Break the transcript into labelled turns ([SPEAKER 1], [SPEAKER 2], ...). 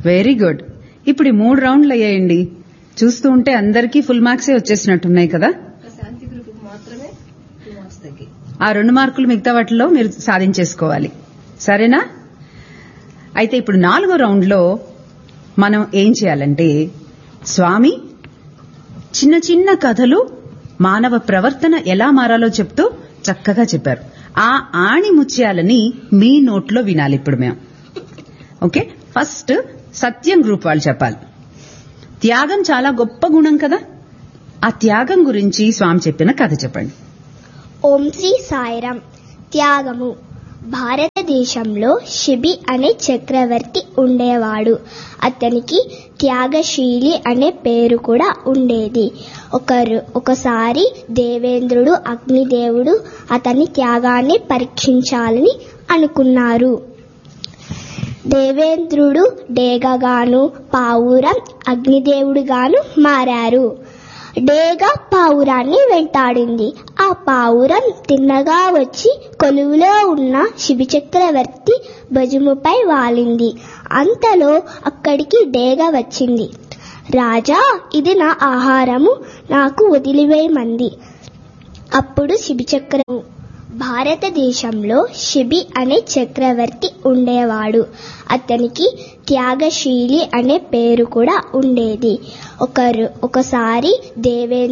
[SPEAKER 1] very good ఇప్పుడు ఈ మూడు రౌండ్లు అయ్యాయండి చూస్తూ ఉంటే అందరికీ ఫుల్ మార్క్సే వచ్చేసినట్టున్నాయి కదా
[SPEAKER 2] శాంతి గ్రూప్ మాత్రమే టూ మార్క్స్ తగ్గి
[SPEAKER 1] ఆ రెండు మార్కులు మిగతా వాటిలో మీరు సాధించేసుకోవాలి సరేనా అయితే ఇప్పుడు నాలుగో రౌండ్లో మనం ఏం చేయాలంటే స్వామి చిన్న చిన్న కథలు మానవ ప్రవర్తన ఎలా మారాలో చెప్తూ చక్కగా చెప్పారు ఆ ఆణి ముత్యాలని మీ నోట్లో వినాలి ఇప్పుడు మేము ఓకే ఫస్ట్ సత్యం గ్రూప్ వాళ్ళు చెప్పాలి త్యాగం చాలా గొప్ప గుణం కదా ఆ త్యాగం గురించి స్వామి చెప్పిన కథ చెప్పండి
[SPEAKER 3] ఓం శ్రీ సాయిరాం త్యాగము భారతదేశంలో శిబి అనే చక్రవర్తి ఉండేవాడు అతనికి త్యాగశీలి అనే పేరు కూడా ఉండేది ఒకరు ఒకసారి దేవేంద్రుడు అగ్నిదేవుడు అతని త్యాగాన్ని పరీక్షించాలని అనుకున్నారు దేవేంద్రుడు డేగగాను పావురం అగ్నిదేవుడుగాను మారారు డేగ పావురాన్ని వెంటాడింది ఆ పావురం తిన్నగా వచ్చి కొలువులో ఉన్న శిబి చక్రవర్తి భుజముపై వాలింది అంతలో అక్కడికి డేగ వచ్చింది రాజా ఇది నా ఆహారము నాకు వదిలివేయమంది అప్పుడు శిబి చక్రము భారతదేశంలో శిబి అనే చక్రవర్తి ఉండేవాడు అతనికి త్యాగశీలి అనే పేరు కూడా ఉండేది ఒకరు ఒకసారి దేవేంద్ర